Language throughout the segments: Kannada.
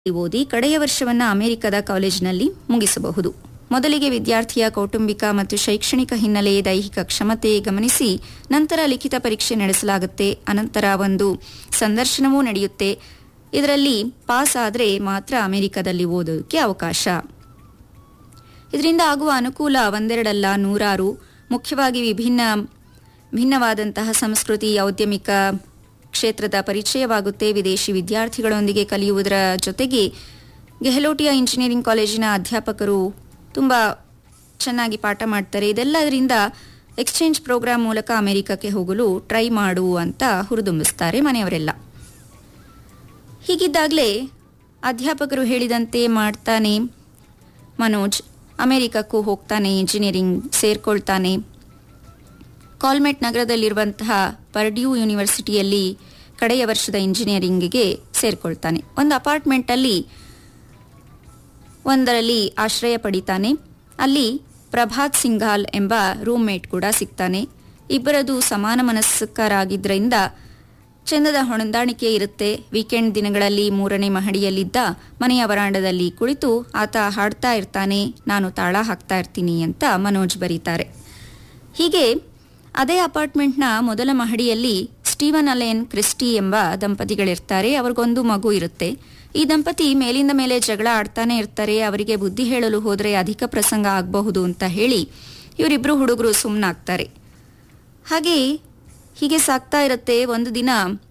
ಓದಿ ಕಡೆಯ ವರ್ಷವನ್ನ ಅಮೆರಿಕದ ಕಾಲೇಜಿನಲ್ಲಿ ಮುಗಿಸಬಹುದು ಮೊದಲಿಗೆ ವಿದ್ಯಾರ್ಥಿಯ ಕೌಟುಂಬಿಕ ಮತ್ತು ಶೈಕ್ಷಣಿಕ ಹಿನ್ನೆಲೆ ದೈಹಿಕ ಕ್ಷಮತೆ ಗಮನಿಸಿ ನಂತರ ಲಿಖಿತ ಪರೀಕ್ಷೆ ನಡೆಸಲಾಗುತ್ತೆ ಅನಂತರ ಒಂದು ಸಂದರ್ಶನವೂ ನಡೆಯುತ್ತೆ ಇದರಲ್ಲಿ ಪಾಸ್ ಆದರೆ ಮಾತ್ರ ಅಮೆರಿಕದಲ್ಲಿ ಓದೋದಕ್ಕೆ ಅವಕಾಶ ಇದರಿಂದ ಆಗುವ ಅನುಕೂಲ ಒಂದೆರಡಲ್ಲ ನೂರಾರು ಮುಖ್ಯವಾಗಿ ವಿಭಿನ್ನ ಭಿನ್ನವಾದಂತಹ ಸಂಸ್ಕೃತಿ ಔದ್ಯಮಿಕ ಕ್ಷೇತ್ರದ ಪರಿಚಯವಾಗುತ್ತೆ ವಿದೇಶಿ ವಿದ್ಯಾರ್ಥಿಗಳೊಂದಿಗೆ ಕಲಿಯುವುದರ ಜೊತೆಗೆ ಗೆಹಲೋಟಿಯ ಇಂಜಿನಿಯರಿಂಗ್ ಕಾಲೇಜಿನ ಅಧ್ಯಾಪಕರು ತುಂಬ ಚೆನ್ನಾಗಿ ಪಾಠ ಮಾಡ್ತಾರೆ ಇದೆಲ್ಲದರಿಂದ ಎಕ್ಸ್ಚೇಂಜ್ ಪ್ರೋಗ್ರಾಂ ಮೂಲಕ ಅಮೆರಿಕಕ್ಕೆ ಹೋಗಲು ಟ್ರೈ ಮಾಡು ಅಂತ ಹುರಿದುಂಬಿಸ್ತಾರೆ ಮನೆಯವರೆಲ್ಲ ಹೀಗಿದ್ದಾಗಲೇ ಅಧ್ಯಾಪಕರು ಹೇಳಿದಂತೆ ಮಾಡ್ತಾನೆ ಮನೋಜ್ ಅಮೆರಿಕಕ್ಕೂ ಹೋಗ್ತಾನೆ ಇಂಜಿನಿಯರಿಂಗ್ ಸೇರ್ಕೊಳ್ತಾನೆ ಕಾಲ್ಮೆಟ್ ನಗರದಲ್ಲಿರುವಂತಹ ಪರ್ಡ್ಯೂ ಯೂನಿವರ್ಸಿಟಿಯಲ್ಲಿ ಕಡೆಯ ವರ್ಷದ ಇಂಜಿನಿಯರಿಂಗ್ಗೆ ಸೇರ್ಕೊಳ್ತಾನೆ ಒಂದು ಅಪಾರ್ಟ್ಮೆಂಟಲ್ಲಿ ಒಂದರಲ್ಲಿ ಆಶ್ರಯ ಪಡಿತಾನೆ ಅಲ್ಲಿ ಪ್ರಭಾತ್ ಸಿಂಘಾಲ್ ಎಂಬ ರೂಮ್ಮೇಟ್ ಕೂಡ ಸಿಗ್ತಾನೆ ಇಬ್ಬರದು ಸಮಾನ ಮನಸ್ಕರಾಗಿದ್ದರಿಂದ ಚಂದದ ಹೊಣದಾಣಿಕೆ ಇರುತ್ತೆ ವೀಕೆಂಡ್ ದಿನಗಳಲ್ಲಿ ಮೂರನೇ ಮಹಡಿಯಲ್ಲಿದ್ದ ಮನೆಯ ವರಾಂಡದಲ್ಲಿ ಕುಳಿತು ಆತ ಹಾಡ್ತಾ ಇರ್ತಾನೆ ನಾನು ತಾಳ ಹಾಕ್ತಾ ಇರ್ತೀನಿ ಅಂತ ಮನೋಜ್ ಬರೀತಾರೆ ಹೀಗೆ ಅದೇ ಅಪಾರ್ಟ್ಮೆಂಟ್ನ ಮೊದಲ ಮಹಡಿಯಲ್ಲಿ ಸ್ಟೀವನ್ ಅಲೆನ್ ಕ್ರಿಸ್ಟಿ ಎಂಬ ದಂಪತಿಗಳಿರ್ತಾರೆ ಅವ್ರಿಗೊಂದು ಮಗು ಇರುತ್ತೆ ಈ ದಂಪತಿ ಮೇಲಿಂದ ಮೇಲೆ ಜಗಳ ಆಡ್ತಾನೆ ಇರ್ತಾರೆ ಅವರಿಗೆ ಬುದ್ಧಿ ಹೇಳಲು ಹೋದರೆ ಅಧಿಕ ಪ್ರಸಂಗ ಆಗಬಹುದು ಅಂತ ಹೇಳಿ ಇವರಿಬ್ರು ಹುಡುಗರು ಸುಮ್ಮನಾಗ್ತಾರೆ ಹಾಗೆ ಹೀಗೆ ಸಾಕ್ತಾ ಇರುತ್ತೆ ಒಂದು ದಿನ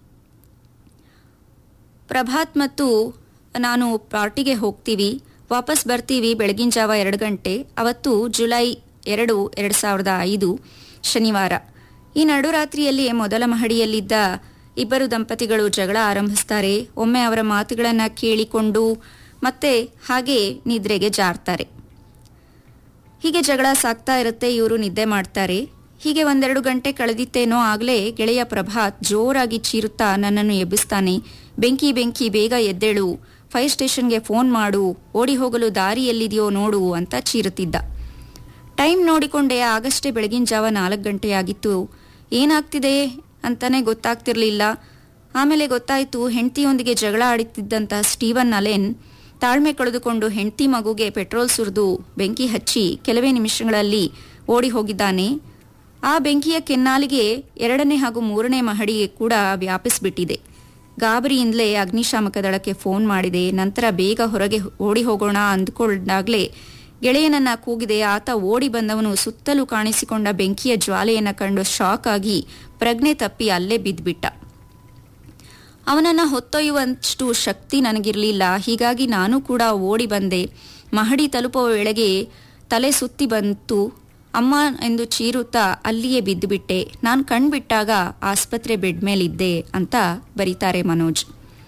ಪ್ರಭಾತ್ ಮತ್ತು ನಾನು ಪಾರ್ಟಿಗೆ ಹೋಗ್ತೀವಿ ವಾಪಸ್ ಬರ್ತೀವಿ ಬೆಳಗಿನ ಜಾವ ಎರಡು ಗಂಟೆ ಅವತ್ತು ಜುಲೈ ಎರಡು ಎರಡು ಸಾವಿರದ ಐದು ಶನಿವಾರ ಈ ನಡುರಾತ್ರಿಯಲ್ಲಿ ಮೊದಲ ಮಹಡಿಯಲ್ಲಿದ್ದ ಇಬ್ಬರು ದಂಪತಿಗಳು ಜಗಳ ಆರಂಭಿಸ್ತಾರೆ ಒಮ್ಮೆ ಅವರ ಮಾತುಗಳನ್ನು ಕೇಳಿಕೊಂಡು ಮತ್ತೆ ಹಾಗೆ ನಿದ್ರೆಗೆ ಜಾರ್ತಾರೆ ಹೀಗೆ ಜಗಳ ಸಾಕ್ತಾ ಇರುತ್ತೆ ಇವರು ನಿದ್ದೆ ಮಾಡ್ತಾರೆ ಹೀಗೆ ಒಂದೆರಡು ಗಂಟೆ ಕಳೆದಿತ್ತೇನೋ ಆಗಲೇ ಗೆಳೆಯ ಪ್ರಭಾತ್ ಜೋರಾಗಿ ಚೀರುತ್ತಾ ನನ್ನನ್ನು ಎಬ್ಬಿಸ್ತಾನೆ ಬೆಂಕಿ ಬೆಂಕಿ ಬೇಗ ಎದ್ದೇಳು ಫೈರ್ ಸ್ಟೇಷನ್ಗೆ ಫೋನ್ ಮಾಡು ಓಡಿ ಹೋಗಲು ದಾರಿ ಎಲ್ಲಿದೆಯೋ ನೋಡು ಅಂತ ಚೀರುತ್ತಿದ್ದ ಟೈಮ್ ನೋಡಿಕೊಂಡೆ ಆಗಷ್ಟೇ ಬೆಳಗಿನ ಜಾವ ನಾಲ್ಕು ಗಂಟೆಯಾಗಿತ್ತು ಏನಾಗ್ತಿದೆ ಅಂತಾನೆ ಗೊತ್ತಾಗ್ತಿರ್ಲಿಲ್ಲ ಆಮೇಲೆ ಗೊತ್ತಾಯ್ತು ಹೆಂಡತಿಯೊಂದಿಗೆ ಜಗಳ ಆಡುತ್ತಿದ್ದಂತಹ ಸ್ಟೀವನ್ ಅಲೆನ್ ತಾಳ್ಮೆ ಕಳೆದುಕೊಂಡು ಹೆಂಡತಿ ಮಗುಗೆ ಪೆಟ್ರೋಲ್ ಸುರಿದು ಬೆಂಕಿ ಹಚ್ಚಿ ಕೆಲವೇ ನಿಮಿಷಗಳಲ್ಲಿ ಓಡಿ ಹೋಗಿದ್ದಾನೆ ಆ ಬೆಂಕಿಯ ಕೆನ್ನಾಲಿಗೆ ಎರಡನೇ ಹಾಗೂ ಮೂರನೇ ಮಹಡಿಗೆ ಕೂಡ ವ್ಯಾಪಿಸ್ಬಿಟ್ಟಿದೆ ಗಾಬರಿಯಿಂದಲೇ ಅಗ್ನಿಶಾಮಕ ದಳಕ್ಕೆ ಫೋನ್ ಮಾಡಿದೆ ನಂತರ ಬೇಗ ಹೊರಗೆ ಓಡಿ ಹೋಗೋಣ ಅಂದ್ಕೊಂಡಾಗ್ಲೇ ಗೆಳೆಯನನ್ನ ಕೂಗಿದೆ ಆತ ಓಡಿ ಬಂದವನು ಸುತ್ತಲೂ ಕಾಣಿಸಿಕೊಂಡ ಬೆಂಕಿಯ ಜ್ವಾಲೆಯನ್ನ ಕಂಡು ಶಾಕ್ ಆಗಿ ಪ್ರಜ್ಞೆ ತಪ್ಪಿ ಅಲ್ಲೇ ಬಿದ್ಬಿಟ್ಟ ಅವನನ್ನ ಹೊತ್ತೊಯ್ಯುವಷ್ಟು ಶಕ್ತಿ ನನಗಿರಲಿಲ್ಲ ಹೀಗಾಗಿ ನಾನು ಕೂಡ ಓಡಿ ಬಂದೆ ಮಹಡಿ ತಲುಪುವ ವೇಳೆಗೆ ತಲೆ ಸುತ್ತಿ ಬಂತು ಅಮ್ಮ ಎಂದು ಚೀರುತ್ತಾ ಅಲ್ಲಿಯೇ ಬಿದ್ದುಬಿಟ್ಟೆ ನಾನು ಕಣ್ಬಿಟ್ಟಾಗ ಆಸ್ಪತ್ರೆ ಬೆಡ್ ಮೇಲಿದ್ದೆ ಅಂತ ಬರೀತಾರೆ ಮನೋಜ್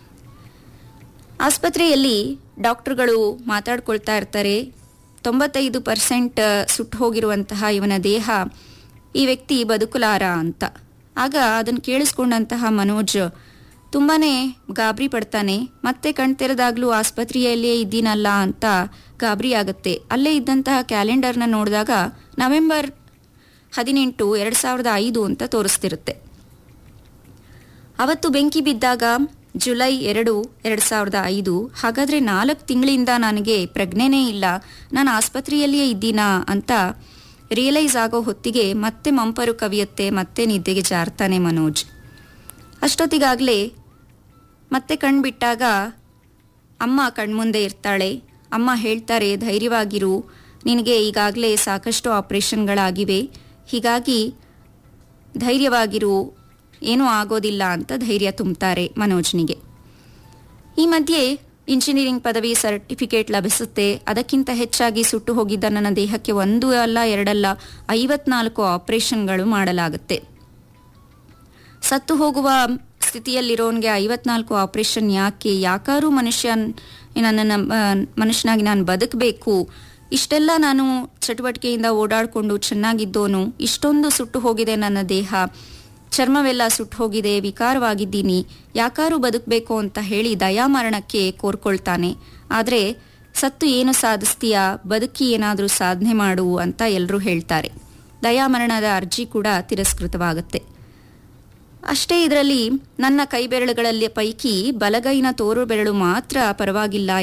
ಆಸ್ಪತ್ರೆಯಲ್ಲಿ ಡಾಕ್ಟರ್ಗಳು ಮಾತಾಡ್ಕೊಳ್ತಾ ಇರ್ತಾರೆ ತೊಂಬತ್ತೈದು ಪರ್ಸೆಂಟ್ ಸುಟ್ಟು ಹೋಗಿರುವಂತಹ ಇವನ ದೇಹ ಈ ವ್ಯಕ್ತಿ ಬದುಕಲಾರ ಅಂತ ಆಗ ಅದನ್ನು ಕೇಳಿಸ್ಕೊಂಡಂತಹ ಮನೋಜ್ ತುಂಬಾನೇ ಗಾಬರಿ ಪಡ್ತಾನೆ ಮತ್ತೆ ಕಣ್ತೆರೆದಾಗ್ಲೂ ಆಸ್ಪತ್ರೆಯಲ್ಲೇ ಇದ್ದೀನಲ್ಲ ಅಂತ ಗಾಬರಿ ಆಗುತ್ತೆ ಅಲ್ಲೇ ಇದ್ದಂತಹ ಕ್ಯಾಲೆಂಡರ್ನ ನೋಡಿದಾಗ ನವೆಂಬರ್ ಹದಿನೆಂಟು ಎರಡು ಸಾವಿರದ ಐದು ಅಂತ ತೋರಿಸ್ತಿರುತ್ತೆ ಅವತ್ತು ಬೆಂಕಿ ಬಿದ್ದಾಗ ಜುಲೈ ಎರಡು ಎರಡು ಸಾವಿರದ ಐದು ಹಾಗಾದ್ರೆ ನಾಲ್ಕು ತಿಂಗಳಿಂದ ನನಗೆ ಪ್ರಜ್ಞೆನೇ ಇಲ್ಲ ನಾನು ಆಸ್ಪತ್ರೆಯಲ್ಲಿಯೇ ಇದ್ದೀನಾ ಅಂತ ರಿಯಲೈಸ್ ಆಗೋ ಹೊತ್ತಿಗೆ ಮತ್ತೆ ಮಂಪರು ಕವಿಯುತ್ತೆ ಮತ್ತೆ ನಿದ್ದೆಗೆ ಜಾರ್ತಾನೆ ಮನೋಜ್ ಅಷ್ಟೊತ್ತಿಗಾಗಲೇ ಮತ್ತೆ ಕಣ್ಬಿಟ್ಟಾಗ ಅಮ್ಮ ಕಣ್ಮುಂದೆ ಇರ್ತಾಳೆ ಅಮ್ಮ ಹೇಳ್ತಾರೆ ಧೈರ್ಯವಾಗಿರು ನಿನಗೆ ಈಗಾಗಲೇ ಸಾಕಷ್ಟು ಆಪರೇಷನ್ಗಳಾಗಿವೆ ಹೀಗಾಗಿ ಧೈರ್ಯವಾಗಿರು ಏನೂ ಆಗೋದಿಲ್ಲ ಅಂತ ಧೈರ್ಯ ತುಂಬ್ತಾರೆ ಮನೋಜ್ನಿಗೆ ಈ ಮಧ್ಯೆ ಇಂಜಿನಿಯರಿಂಗ್ ಪದವಿ ಸರ್ಟಿಫಿಕೇಟ್ ಲಭಿಸುತ್ತೆ ಅದಕ್ಕಿಂತ ಹೆಚ್ಚಾಗಿ ಸುಟ್ಟು ಹೋಗಿದ್ದ ನನ್ನ ದೇಹಕ್ಕೆ ಒಂದು ಅಲ್ಲ ಎರಡಲ್ಲ ಐವತ್ನಾಲ್ಕು ಆಪರೇಷನ್ಗಳು ಮಾಡಲಾಗುತ್ತೆ ಸತ್ತು ಹೋಗುವ ಸ್ಥಿತಿಯಲ್ಲಿರೋನ್ಗೆ ಐವತ್ನಾಲ್ಕು ಆಪರೇಷನ್ ಯಾಕೆ ಯಾಕಾರು ಮನುಷ್ಯ ನನ್ನನ್ನು ಮನುಷ್ಯನಾಗಿ ನಾನು ಬದುಕಬೇಕು ಇಷ್ಟೆಲ್ಲ ನಾನು ಚಟುವಟಿಕೆಯಿಂದ ಓಡಾಡಿಕೊಂಡು ಚೆನ್ನಾಗಿದ್ದೋನು ಇಷ್ಟೊಂದು ಸುಟ್ಟು ಹೋಗಿದೆ ನನ್ನ ದೇಹ ಚರ್ಮವೆಲ್ಲ ಸುಟ್ಟು ಹೋಗಿದೆ ವಿಕಾರವಾಗಿದ್ದೀನಿ ಯಾಕಾರು ಬದುಕಬೇಕು ಅಂತ ಹೇಳಿ ದಯಾಮರಣಕ್ಕೆ ಕೋರ್ಕೊಳ್ತಾನೆ ಆದರೆ ಸತ್ತು ಏನು ಸಾಧಿಸ್ತೀಯಾ ಬದುಕಿ ಏನಾದರೂ ಸಾಧನೆ ಮಾಡು ಅಂತ ಎಲ್ಲರೂ ಹೇಳ್ತಾರೆ ದಯಾಮರಣದ ಅರ್ಜಿ ಕೂಡ ತಿರಸ್ಕೃತವಾಗುತ್ತೆ ಅಷ್ಟೇ ಇದರಲ್ಲಿ ನನ್ನ ಕೈ ಬೆರಳುಗಳಲ್ಲಿ ಪೈಕಿ ಬಲಗೈನ ತೋರು ಬೆರಳು ಮಾತ್ರ ಪರವಾಗಿಲ್ಲ